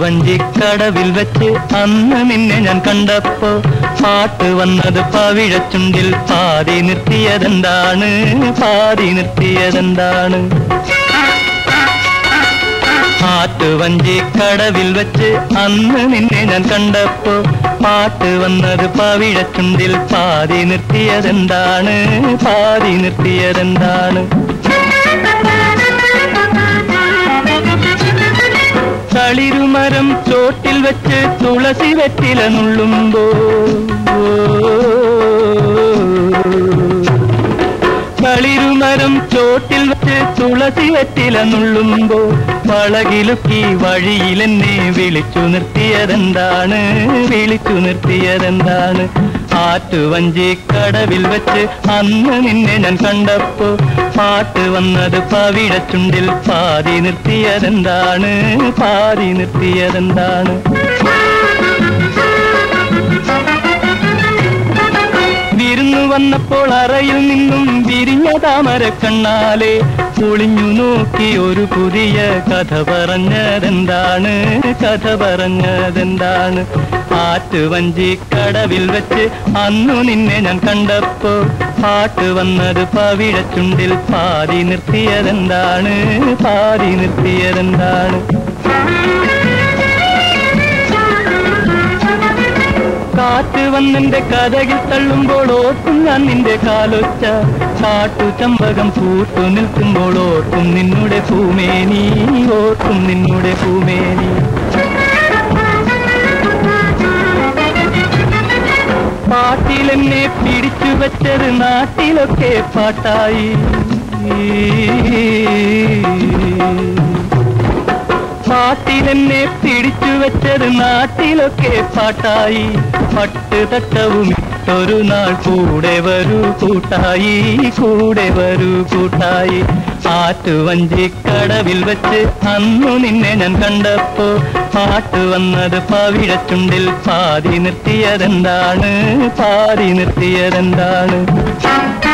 വഞ്ചിക്കടവിൽ വെച്ച് അന്ന് നിന്നെ ഞാൻ കണ്ടപ്പോ പാട്ട് വന്നത് പവിഴച്ചുണ്ടിൽ പാതി നിർത്തിയതെന്താണ് പാതി നിർത്തിയതെന്താണ് ആറ്റുവഞ്ചി കടവിൽ വെച്ച് അന്ന് നിന്നെ ഞാൻ കണ്ടപ്പോ പാട്ട് വന്നത് പവിഴച്ചുണ്ടിൽ പാതി നിർത്തിയതെന്താണ് പാതി നിർത്തിയതെന്താണ് തളിരുമരം ചോട്ടിൽ വെച്ച് തുളസി വെറ്റില നുള്ളുമ്പോ തളിരുമരം ചോട്ടിൽ വെച്ച് തുളസി വെറ്റില നുള്ളുമ്പോ വളകിലുക്കി വഴിയിലെന്നെ വിളിച്ചു നിർത്തിയതെന്താണ് വിളിച്ചു നിർത്തിയതെന്താണ് ആറ്റുവഞ്ചി കടവിൽ വെച്ച് അന്ന് നിന്നെ ഞാൻ കണ്ടപ്പോ പാട്ട് വന്നത് പവിഴച്ചുണ്ടിൽ പാതി നിർത്തിയതെന്താണ് പാതി നിർത്തിയതെന്താണ് വിരുന്നു വന്നപ്പോൾ അറയിൽ നിന്നും വിരിഞ്ഞ താമര കണ്ണാലെ ഒളിഞ്ഞു നോക്കി ഒരു പുതിയ കഥ പറഞ്ഞതെന്താണ് കഥ പറഞ്ഞതെന്താണ് ആറ്റുവഞ്ചി കടവിൽ വെച്ച് അന്നു നിന്നെ ഞാൻ കണ്ടപ്പോ പാട്ട് വന്നത് പവിഴച്ചുണ്ടിൽ പാതി നിർത്തിയതെന്താണ് പാതി നിർത്തിയതെന്താണ് കാറ്റ് വന്നെന്റെ കഥകിൽ തള്ളുമ്പോൾ ഓർക്കും ഞാൻ നിന്റെ കാലൊച്ച കാട്ടു ചമ്പകം പൂത്തു നിൽക്കുമ്പോൾ ഓർക്കും നിന്നുടെ പൂമേനി ഓർക്കും നിന്നുടെ പൂമേനി പാട്ടിലെന്നെ പിടിച്ചു വെച്ചത് നാട്ടിലൊക്കെ പാട്ടായി പാട്ടിലെന്നെ പിടിച്ചു വെച്ചത് നാട്ടിലൊക്കെ പാട്ടായി പട്ട് തട്ടവും ഇട്ടൊരു നാൾ കൂടെ വരൂ കൂട്ടായി കൂടെ വരൂ കൂട്ടായി ആറ്റുവഞ്ചി കടവിൽ വെച്ച് അന്നു നിന്നെ ഞാൻ കണ്ടപ്പോ പാട്ട് വന്നത് പവിഴച്ചുണ്ടിൽ പാതി നിർത്തിയതെന്താണ് പാതി നിർത്തിയതെന്താണ്